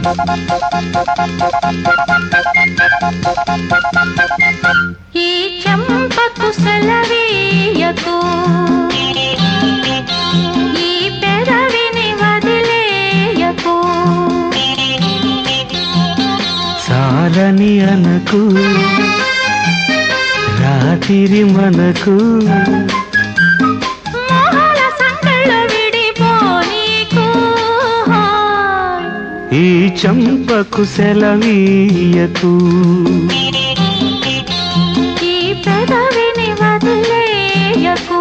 ఈ చెంపకు సెలవీయకు ఈ పెదవిని వదిలేయకు సారని అనకు రాత్రి మనకు మోహల సంగళ్ళు విడిపోనీకు ఈ చంపకు సెలవీయకు ఈ పెదవిని వదిలేయకు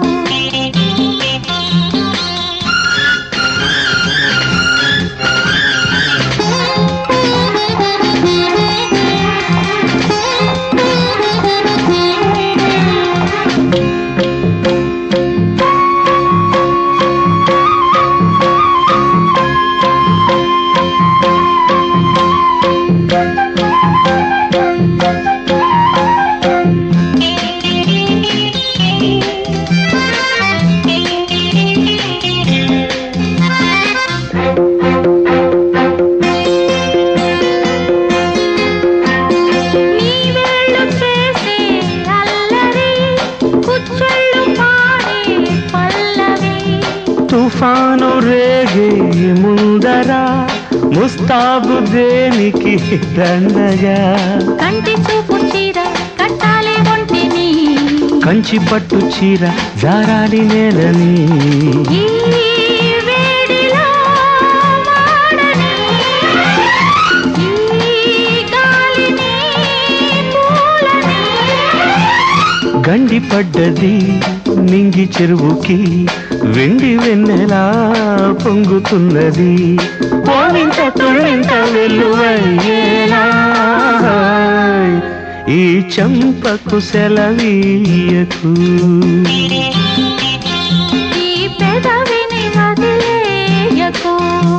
నీ వేళ్ళు చేసే అల్లరి కుచ్చెళ్ళు పాడే పల్లవి తుఫాను రేగే ముందర ముస్తాబు దేనికి దండగా కంటి చూపు చీర కట్టాలి ఒంటిని కంచి పట్టు చీర జారాలి నేలని ఈ వేడిలో వాడని ఈ గాలిని పూలని గండి పడ్డది నింగి చెరువుకి వెండి వెన్నెలా పొంగుతున్నది పోవింత తుళ్ళింత వెల్లువయ్యేలా ఈ చంపకు సెలవీయకు ఈ పెదవిని వదిలేయకు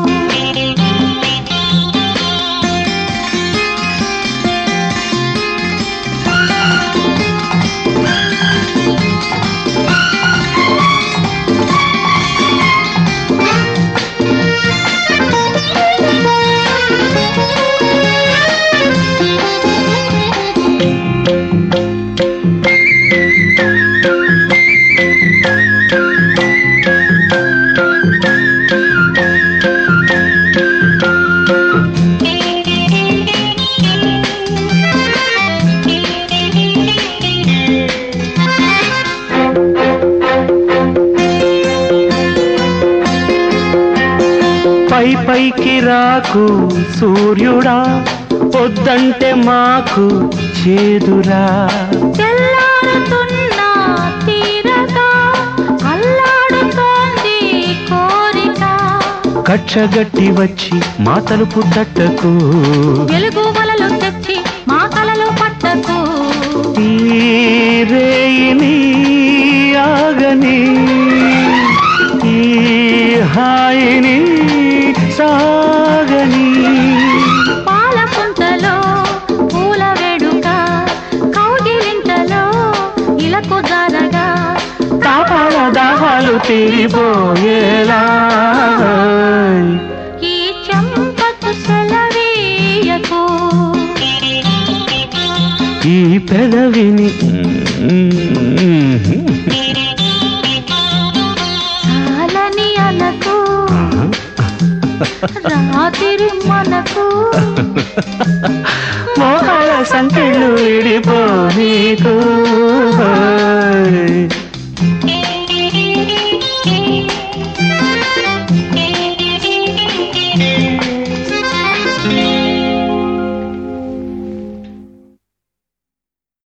పై పైకి రాకు సూర్యుడా పొద్దంటే మాకు చేదురా తెల్లారుతున్న తీరగా అల్లాడుతోంది కోరిక కచ్చగట్టి వచ్చి మా తలుపు తట్టకు వెలుగు వలలు తెచ్చి మా కలలు పట్టకు ఈ రేయిని ఆగని ఈ హాయిని సాగని పాల పుంతలో పూల వేడుక కౌగిలింతలో ఇలకు జారగా తాపాల దాహాలు తీరిపోయేలా ఈ చెంపకు సెలవీయకు ఈ పెదవిని చాలని అనకు రాత్రి మనకు మోహాల సంఖ్యలు విడిపో నీకు